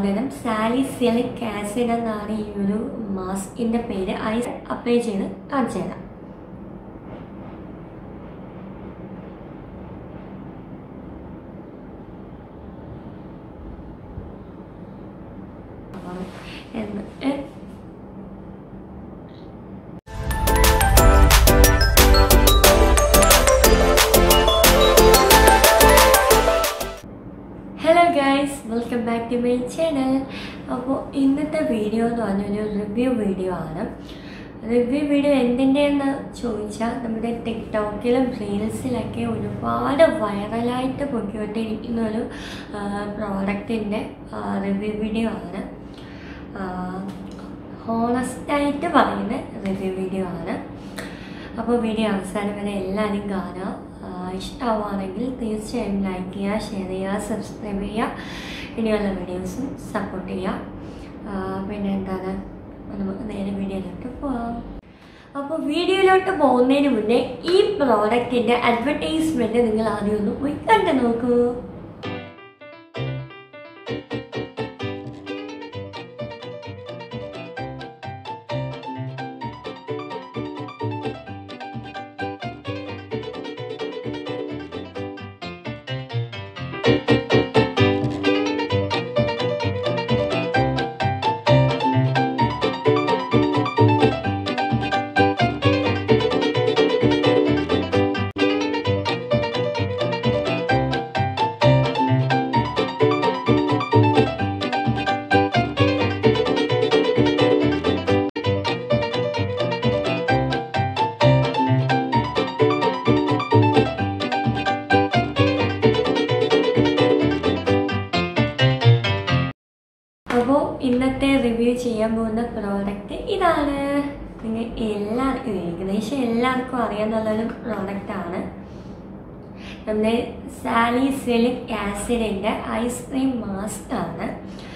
സാധനം salicylic acid എന്നാണ് ഈ ഒരു മാസ്കിൻ്റെ പേര് ഐസ് അപ്ലൈ ചെയ്ത് കാണിച്ചു തരാം എന്നിട്ട് hello guys welcome back to my channel അപ്പോൾ ഇന്നത്തെ വീഡിയോ എന്ന് പറഞ്ഞൊരു റിവ്യൂ വീഡിയോ ആണ് റിവ്യൂ വീഡിയോ എന്തിൻ്റെയെന്ന് ചോദിച്ചാൽ നമ്മുടെ ടിക്ടോക്കിലും റീൽസിലൊക്കെ ഒരുപാട് വൈറലായിട്ട് പൊക്കിക്കൊണ്ടിരിക്കുന്ന ഒരു പ്രോഡക്റ്റിൻ്റെ റിവ്യൂ വീഡിയോ ആണ് ഹോണസ്റ്റായിട്ട് പറയുന്ന റിവ്യൂ വീഡിയോ ആണ് അപ്പോൾ വീഡിയോ അവസാനം വരെ എല്ലാവരും കാണുക ഇഷ്ടമാവുകയാണെങ്കിൽ തീർച്ചയായും ലൈക്ക് ചെയ്യുക ഷെയർ ചെയ്യുക സബ്സ്ക്രൈബ് ചെയ്യുക ഇനിയുള്ള വീഡിയോസും സപ്പോർട്ട് ചെയ്യുക പിന്നെ എന്താണ് നമുക്ക് നേരെ വീഡിയോയിലോട്ട് പോവാം അപ്പോൾ വീഡിയോയിലോട്ട് പോകുന്നതിന് മുന്നേ ഈ പ്രോഡക്റ്റിൻ്റെ അഡ്വർടൈസ്മെൻറ്റ് നിങ്ങൾ ആദ്യം ഒന്ന് പോയി കണ്ടു നോക്കൂ അപ്പോൾ ഇന്നത്തെ റിവ്യൂ ചെയ്യാൻ പോകുന്ന പ്രോഡക്റ്റ് ഇതാണ് നിങ്ങൾ എല്ലാവർക്കും ഏകദേശം എല്ലാവർക്കും അറിയാമെന്നുള്ളൊരു പ്രോഡക്റ്റാണ് നമ്മുടെ സാലിസിലിക് ആസിഡിൻ്റെ ഐസ്ക്രീം മാസ്ക് ആണ്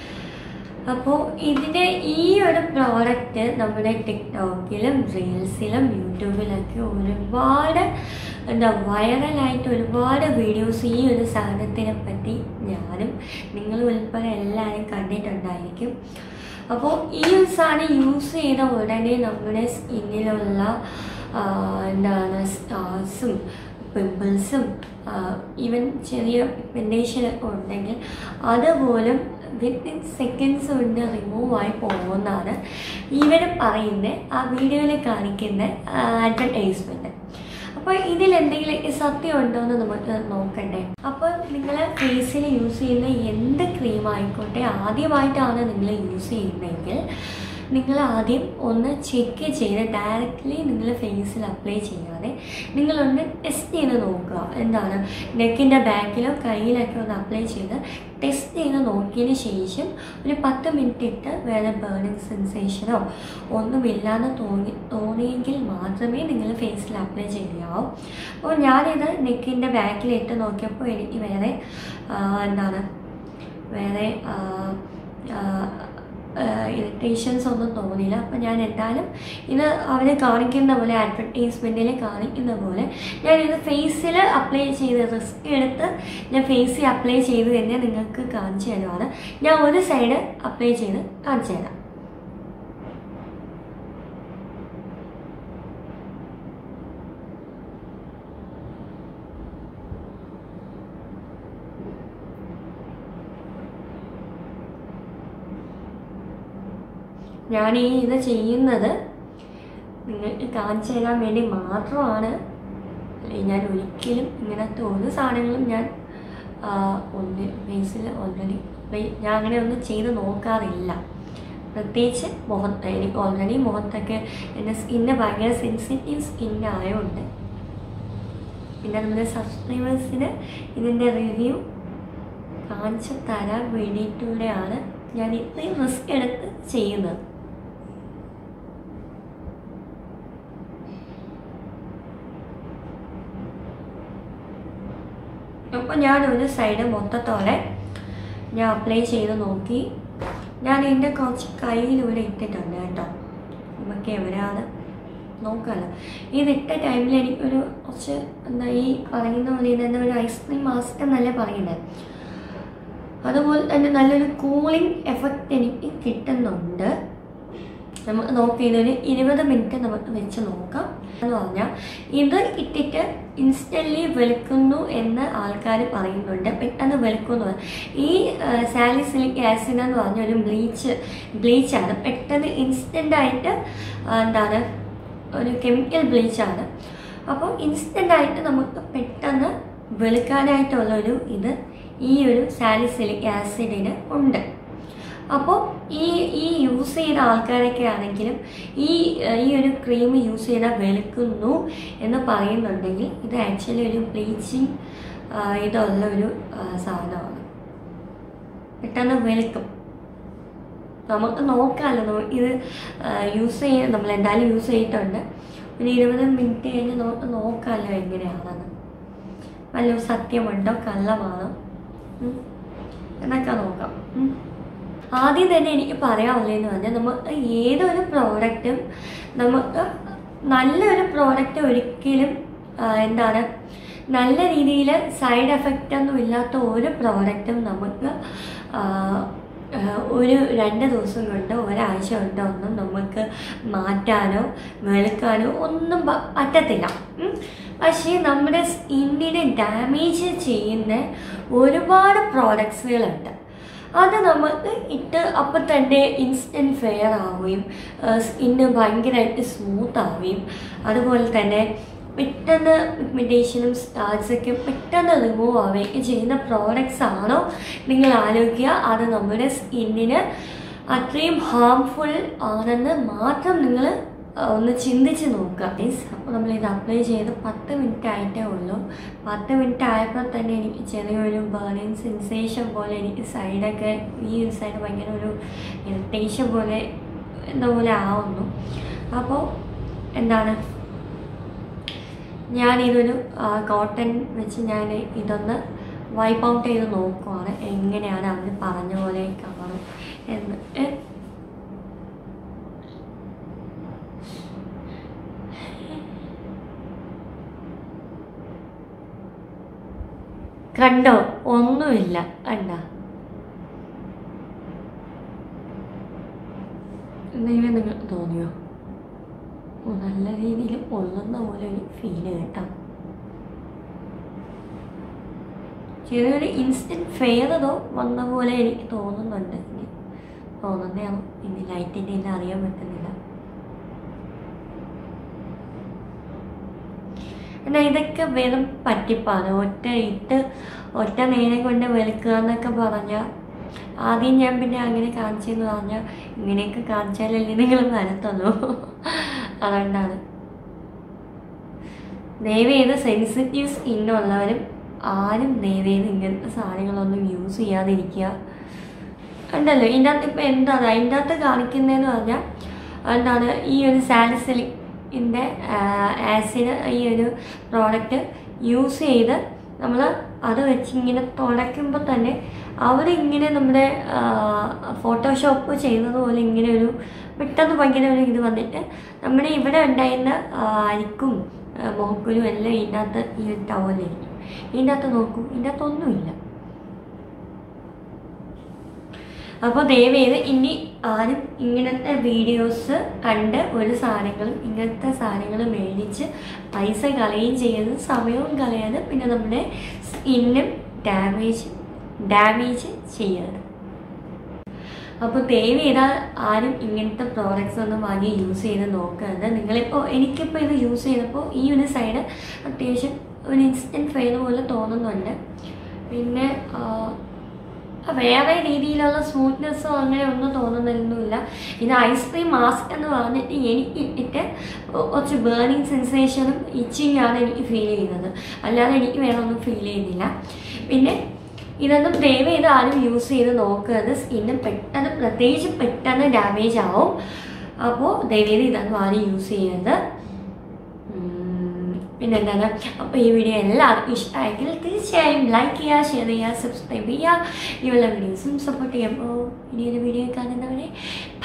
അപ്പോൾ ഇതിൻ്റെ ഈ ഒരു പ്രോഡക്റ്റ് നമ്മുടെ ടിക്ടോക്കിലും റീൽസിലും യൂട്യൂബിലൊക്കെ ഒരുപാട് എന്താ വൈറലായിട്ട് ഒരുപാട് വീഡിയോസ് ഈ ഒരു സാധനത്തിനെ പറ്റി ഞാനും നിങ്ങൾ ഉൾപ്പെടെ എല്ലാവരും കണ്ടിട്ടുണ്ടായിരിക്കും അപ്പോൾ ഈ ഒരു സാധനം യൂസ് ചെയ്ത ഉടനെ നമ്മുടെ സ്കിന്നിലുള്ള എന്താണ് സ്റ്റാർസും പിമ്പിൾസും ഈവൻ ചെറിയ പിഗ്മെൻറ്റേഷൻ ഉണ്ടെങ്കിൽ അതുപോലും വിത്തിൻ സെക്കൻഡ്സ് കൊണ്ട് റിമൂവ് ആയി പോകുമെന്നാണ് ഇവർ പറയുന്നത് ആ വീഡിയോയിൽ കാണിക്കുന്ന അഡ്വർടൈസ്മെൻറ്റ് അപ്പോൾ ഇതിൽ എന്തെങ്കിലും സത്യം ഉണ്ടോ എന്ന് നമുക്ക് നോക്കണ്ടേ അപ്പോൾ നിങ്ങൾ ഫേസിൽ യൂസ് ചെയ്യുന്ന എന്ത് ക്രീം ആയിക്കോട്ടെ ആദ്യമായിട്ടാണ് നിങ്ങൾ യൂസ് ചെയ്യുന്നതെങ്കിൽ നിങ്ങൾ ആദ്യം ഒന്ന് ചെക്ക് ചെയ്ത് ഡയറക്റ്റ്ലി നിങ്ങൾ ഫേസിൽ അപ്ലൈ ചെയ്യാതെ നിങ്ങളൊന്ന് ടെസ്റ്റ് ചെയ്ത് നോക്കുക എന്താണ് നെക്കിൻ്റെ ബാക്കിലോ കയ്യിലൊക്കെ ഒന്ന് അപ്ലൈ ചെയ്ത് ടെസ്റ്റ് ചെയ്ത് നോക്കിയതിന് ശേഷം ഒരു പത്ത് മിനിറ്റ് ഇട്ട് വേറെ ബേണിങ് സെൻസേഷനോ ഒന്നുമില്ലാന്ന് തോന്നി തോന്നിയെങ്കിൽ മാത്രമേ നിങ്ങൾ ഫേസിൽ അപ്ലൈ ചെയ്യാവൂ അപ്പോൾ ഞാനിത് നെക്കിൻ്റെ ബാക്കിൽ ഇട്ട് നോക്കിയപ്പോൾ എനിക്ക് വേറെ എന്താണ് വേറെ ഇറിറ്റേഷൻസ് ഒന്നും തോന്നിയില്ല അപ്പോൾ ഞാൻ എന്തായാലും ഇത് അവർ കാണിക്കുന്ന പോലെ അഡ്വർടൈസ്മെൻറ്റിൽ കാണിക്കുന്ന പോലെ ഞാനിത് ഫേസിൽ അപ്ലൈ ചെയ്ത് റിസ്ക് എടുത്ത് ഞാൻ ഫേസിൽ അപ്ലൈ ചെയ്ത് തന്നെ നിങ്ങൾക്ക് കാണിച്ചു തരുവാണ് ഞാൻ ഒരു സൈഡ് അപ്ലൈ ചെയ്ത് കാണിച്ചു തരാം ഞാൻ ഈ ഇത് ചെയ്യുന്നത് നിങ്ങൾക്ക് കാണിച്ചു തരാൻ വേണ്ടി മാത്രമാണ് അല്ലെങ്കിൽ ഞാൻ ഒരിക്കലും ഇങ്ങനത്തെ ഒരു സാധനങ്ങളും ഞാൻ ഒന്ന് ഫേസിൽ ഓൾറെഡി ഞാൻ അങ്ങനെ ഒന്നും ചെയ്ത് നോക്കാറില്ല പ്രത്യേകിച്ച് മുഖത്ത് എനിക്ക് ഓൾറെഡി മുഖത്തൊക്കെ എൻ്റെ സ്കിന്ന് ഭയങ്കര സെൻസിറ്റീവ് സ്കിന്നായതുകൊണ്ട് പിന്നെ നമ്മുടെ സബ്സ്ക്രൈബേഴ്സിന് ഇതിൻ്റെ റിവ്യൂ കാണിച്ചു തരാൻ വേണ്ടിയിട്ടുള്ളതാണ് ഞാൻ ഇത്രയും റിസ്ക് എടുത്ത് ചെയ്യുന്നത് അപ്പോൾ ഞാൻ ഒരു സൈഡ് മൊത്തത്തോടെ ഞാൻ അപ്ലൈ ചെയ്ത് നോക്കി ഞാൻ ഇതിൻ്റെ കുറച്ച് കയ്യിലൂടെ ഇട്ടിട്ടുണ്ട് കേട്ടോ നമുക്ക് എവിടെയാണ് നോക്കാമല്ലോ ഇതിട്ട ടൈമിൽ എനിക്കൊരു കുറച്ച് എന്താ ഈ പറയുന്ന പോലെ തന്നെ ഒരു ഐസ്ക്രീം മാസ്ക് എന്നല്ലേ പറയുന്നത് അതുപോലെ തന്നെ നല്ലൊരു കൂളിംഗ് എഫക്റ്റ് എനിക്ക് കിട്ടുന്നുണ്ട് നമുക്ക് നോക്കി ഇതൊരു ഇരുപത് മിനിറ്റ് നമുക്ക് വെച്ച് നോക്കാം എന്ന് പറഞ്ഞാൽ ഇത് ഇട്ടിട്ട് ഇൻസ്റ്റൻ്റ്ലി വെളുക്കുന്നു എന്ന് ആൾക്കാർ പറയുന്നുണ്ട് പെട്ടെന്ന് വെളുക്കുന്നു ഈ സാലിസിലിക് ആസിഡ് എന്ന് പറഞ്ഞ ഒരു ബ്ലീച്ച് ബ്ലീച്ചാണ് പെട്ടെന്ന് ഇൻസ്റ്റൻ്റായിട്ട് എന്താണ് ഒരു കെമിക്കൽ ബ്ലീച്ചാണ് അപ്പോൾ ഇൻസ്റ്റൻ്റായിട്ട് നമുക്ക് പെട്ടെന്ന് വെളുക്കാനായിട്ടുള്ളൊരു ഇത് ഈ ഒരു സാലിസിലിക് ആസിഡിന് ഉണ്ട് അപ്പോൾ ഈ ഈ യൂസ് ചെയ്ത ആൾക്കാരൊക്കെ ആണെങ്കിലും ഈ ഏഹ്, ഈ ഒരു ക്രീം യൂസ് ചെയ്താൽ വെളുക്കുന്നു എന്ന് പറയുന്നുണ്ടെങ്കിൽ ഇത് ആക്ച്വലി ഒരു ബ്ലീച്ചിങ് ഇതുള്ള ഒരു ആ, സാധനമാണ് പെട്ടെന്ന് വെളുക്കും നമുക്ക് നോക്കാമല്ലോ നമ്മ- ഇത് യൂസ് ചെയ്യാൻ നമ്മൾ എന്തായാലും യൂസ് ചെയ്തിട്ടുണ്ട് ഒരു ഇരുപത് മിനിറ്റ് കഴിഞ്ഞ് നമുക്ക് നോക്കാമല്ലോ എങ്ങനെയാണെന്ന് വല്ല സത്യമുണ്ടോ കള്ളമാണോ ഉം. എന്നൊക്കെ നോക്കാം ഉം. ആദ്യം തന്നെ എനിക്ക് പറയാനുള്ളതെന്ന് പറഞ്ഞാൽ നമുക്ക് ഏതൊരു പ്രോഡക്റ്റും നമുക്ക് നല്ലൊരു പ്രോഡക്റ്റ് ഒരിക്കലും ആ, എന്താണ് നല്ല രീതിയിൽ സൈഡ് എഫക്റ്റ് ഒന്നും ഇല്ലാത്ത ഒരു പ്രോഡക്റ്റും നമുക്ക് ആ, ആ, ഒരു രണ്ട് ദിവസം കൊണ്ടോ ഒരാഴ്ച കൊണ്ടോ ഒന്നും നമുക്ക് മാറ്റാനോ വെളുക്കാനോ ഒന്നും പ- പറ്റത്തില്ല ഉം. പക്ഷേ നമ്മുടെ സ്കിന്നിനെ ഡാമേജ് ചെയ്യുന്ന ഒരുപാട് പ്രോഡക്ട്സുകളുണ്ട് അത് നമുക്ക് ഇട്ട് അപ്പം തന്നെ ഇൻസ്റ്റൻറ്റ് ഫെയർ ആവുകയും സ്കിന്ന് ഭയങ്കരമായിട്ട് സ്മൂത്ത് ആവുകയും അതുപോലെ തന്നെ പെട്ടെന്ന് പിഗ്മെൻറ്റേഷനും സ്റ്റാർട്സൊക്കെ പെട്ടെന്ന് റിമൂവ് ആവുകയൊക്കെ ചെയ്യുന്ന പ്രോഡക്റ്റ്സ് ആണോ നിങ്ങൾ ആലോചിക്കുക അത് നമ്മുടെ സ്കിന്നിന് അത്രയും ഹാംഫുൾ ആണെന്ന് മാത്രം നിങ്ങൾ ഒന്ന് ചിന്തിച്ച് നോക്കുക മീൻസ് അപ്പോൾ നമ്മൾ ഇത് അപ്ലൈ ചെയ്ത് പത്ത് മിനിറ്റ് ആയിട്ടേ ഉള്ളൂ പത്ത് മിനിറ്റ് ആയപ്പോൾ തന്നെ എനിക്ക് ചെറിയൊരു ബേണിങ് സെൻസേഷൻ പോലെ എനിക്ക് സൈഡൊക്കെ ഈ ഒരു സൈഡ് ഭയങ്കര ഒരു ഇറിറ്റേഷൻ പോലെ എന്തോ പോലെ ആവുന്നു അപ്പോൾ എന്താണ് ഞാനിതൊരു കോട്ടൺ വെച്ച് ഞാൻ ഇതൊന്ന് വൈപ്പ് ഔട്ട് ചെയ്ത് നോക്കുവാണ് എങ്ങനെയാണ് അവർ പറഞ്ഞ പോലെ കാണും എന്ന് ഏ? കണ്ടോ ഒന്നുമില്ല കണ്ട എന്തെങ്കിലും നിങ്ങൾക്ക് തോന്നിയോ ഓ, നല്ല രീതിയിൽ പൊള്ളുന്ന പോലെ ഒരു ഫീല് കേട്ടോ ചെറിയൊരു ഇൻസ്റ്റൻറ്റ് ഫെയറതോ വന്ന പോലെ എനിക്ക് തോന്നുന്നുണ്ട് ഇനി തോന്നുന്നതാണോ ഇനി ലൈറ്റിൻ്റെ എല്ലാം അറിയാൻ പറ്റുന്നില്ല എന്നാൽ ഇതൊക്കെ വെറും പറ്റിപ്പാണ് ഒറ്റ ഇട്ട് ഒറ്റ നേരം കൊണ്ട് വെളുക്കുക എന്നൊക്കെ പറഞ്ഞാൽ ആദ്യം ഞാൻ പിന്നെ അങ്ങനെ കാണിച്ചെന്ന് പറഞ്ഞാൽ ഇങ്ങനെയൊക്കെ കാണിച്ചാലല്ലേ നിങ്ങൾ വരത്തുള്ളൂ അതുകൊണ്ടാണ് ദയവ് ചെയ്ത് സെൻസിറ്റീവ് സ്കിന്നുള്ളവരും ആരും ദയവ് ചെയ്ത് ഇങ്ങനത്തെ സാധനങ്ങളൊന്നും യൂസ് ചെയ്യാതിരിക്കുക ഉണ്ടല്ലോ ഇതിൻ്റെ അകത്ത് ഇപ്പം എന്താണ് അതിൻ്റെ അകത്ത് കാണിക്കുന്നതെന്ന് പറഞ്ഞാൽ എന്താണ് ഈ ഒരു സാലിസിലിക്കിൻ്റെ ആസിഡ് ഈ ഒരു പ്രോഡക്റ്റ് യൂസ് ചെയ്ത് നമ്മൾ അത് വെച്ച് ഇങ്ങനെ തുടയ്ക്കുമ്പോൾ തന്നെ അവരിങ്ങനെ നമ്മുടെ ഫോട്ടോഷോപ്പ് ചെയ്യുന്നതുപോലെ ഇങ്ങനെ ഒരു പെട്ടെന്ന് ഭയങ്കര ഒരു ഇത് വന്നിട്ട് നമ്മുടെ ഇവിടെ ഉണ്ടായിരുന്ന ആ, അരിക്കും ആ, മുഖക്കുരും എല്ലാം ഇതിനകത്ത് ഈ ഒരു ടവലിരിക്കും ഇതിൻ്റെ അകത്ത് നോക്കൂ ഇതിൻ്റെ അകത്ത് ഒന്നുമില്ല അപ്പോൾ ദയവേത് ഇനി ആരും ഇങ്ങനത്തെ വീഡിയോസ് കണ്ട് ഒരു സാധനങ്ങളും ഇങ്ങനത്തെ സാധനങ്ങൾ മേടിച്ച് പൈസ കളയുകയും ചെയ്യരുത് സമയവും കളയാതെ പിന്നെ നമ്മുടെ സ്കിന്നും ഡാമേജ് ഡാമേജ് ചെയ്യരുത് അപ്പോൾ ദയവ് ചെയ്താൽ ആരും ഇങ്ങനത്തെ പ്രോഡക്റ്റ്സ് ഒന്നും വാങ്ങി യൂസ് ചെയ്ത് നോക്കരുത് നിങ്ങളിപ്പോൾ എനിക്കിപ്പോൾ ഇത് യൂസ് ചെയ്തപ്പോൾ ഈ ഒരു സൈഡ് അത്യാവശ്യം ഒരു ഇൻസ്റ്റൻറ്റ് ഫെയർ പോലെ തോന്നുന്നുണ്ട് പിന്നെ ആ, വേറെ രീതിയിലുള്ള സ്മൂത്ത്നെസ്സോ അങ്ങനെ ഒന്നും തോന്നുന്നൊന്നുമില്ല ഇത് ഐസ്ക്രീം മാസ്ക് എന്ന് പറഞ്ഞിട്ട് എനിക്ക് ഇട്ടിട്ട് കുറച്ച് ബേണിങ് സെൻസേഷനും ഇച്ചിങ് ആണ് എനിക്ക് ഫീൽ ചെയ്യുന്നത് അല്ലാതെ എനിക്ക് വേറെ ഒന്നും ഫീൽ ചെയ്യുന്നില്ല പിന്നെ ഇതൊന്നും ദയവ് ചെയ്ത് ആരും യൂസ് ചെയ്ത് നോക്കരുത് സ്കിന്ന് പെട്ടെന്ന് പ്രത്യേകിച്ച് പെട്ടെന്ന് ഡാമേജ് ആവും അപ്പോൾ ദയവ് ചെയ്ത് ഇതൊന്നും ആരും യൂസ് ചെയ്യരുത് ഉം, പിന്നെന്താണ് അപ്പോൾ ഈ വീഡിയോ എല്ലാവർക്കും ഇഷ്ടമായെങ്കിൽ തീർച്ചയായും ലൈക്ക് ചെയ്യുക ഷെയർ ചെയ്യുക സബ്സ്ക്രൈബ് ചെയ്യുക ഇവയുള്ള വീഡിയോസും സപ്പോർട്ട് ചെയ്യുക അപ്പോൾ ഇനിയൊരു വീഡിയോ കാണുന്നവരെ